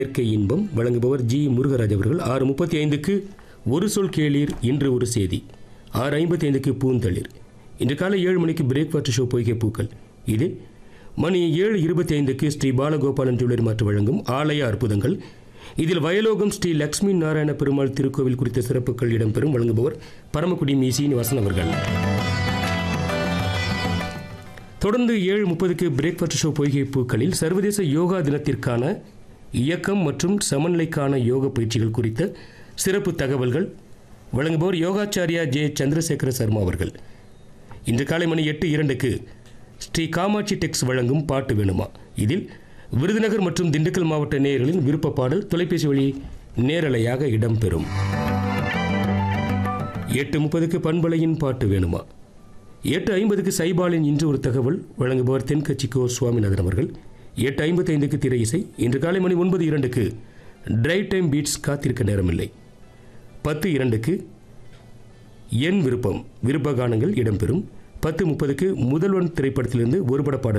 இயற்கை இன்பம் வழங்குபவர் ஜி முருகராஜ் அவர்கள் ஆறு முப்பத்தி ஐந்துக்கு ஒரு சொல் கேளீர் இன்று ஒரு செய்தி ஆறு ஐம்பத்தி ஐந்துக்கு பூந்தளிர் இன்று காலை ஏழு மணிக்கு பிரேக்ஃபாஸ்ட் ஷோ பொய்கை பூக்கள் இது மணி ஏழு இருபத்தி ஐந்துக்கு ஸ்ரீ பாலகோபாலன் ஜுவல்லரி மாற்று வழங்கும் ஆலய அற்புதங்கள் இதில் வயலோகம் ஸ்ரீ லக்ஷ்மி நாராயண பெருமாள் திருக்கோவில் குறித்த சிறப்புகள் இடம்பெறும் வழங்குபவர் பரமக்குடி மீ சீனிவாசன் அவர்கள் தொடர்ந்து ஏழு முப்பதுக்கு பிரேக்ஃபாஸ்ட் ஷோ பொய்கை பூக்களில் சர்வதேச யோகா தினத்திற்கான இயக்கம் மற்றும் சமநிலைக்கான யோக பயிற்சிகள் குறித்த சிறப்பு தகவல்கள் வழங்குபவர் யோகாச்சாரியா ஜே சந்திரசேகர சர்மா அவர்கள் இன்று காலை மணி எட்டு இரண்டுக்கு ஸ்ரீ காமாட்சி டெக்ஸ் வழங்கும் பாட்டு வேணுமா இதில் விருதுநகர் மற்றும் திண்டுக்கல் மாவட்ட நேயர்களின் விருப்ப பாடல் தொலைபேசி வழி நேரலையாக இடம்பெறும் எட்டு முப்பதுக்கு பண்பலையின் பாட்டு வேணுமா எட்டு ஐம்பதுக்கு சைபாலின் இன்று ஒரு தகவல் வழங்குபவர் தென்கட்சிக்கோ சுவாமிநாதன் அவர்கள் எட்டு ஐம்பத்தைந்துக்கு திரை இசை இன்று காலை மணி ஒன்பது இரண்டுக்கு டிரைவ் டைம் பீட்ஸ் காத்திருக்க நேரமில்லை பத்து இரண்டுக்கு என் விருப்பம் விருப்ப கானங்கள் இடம்பெறும் பத்து முப்பதுக்கு முதல்வன் திரைப்படத்திலிருந்து ஒரு பட பாடல்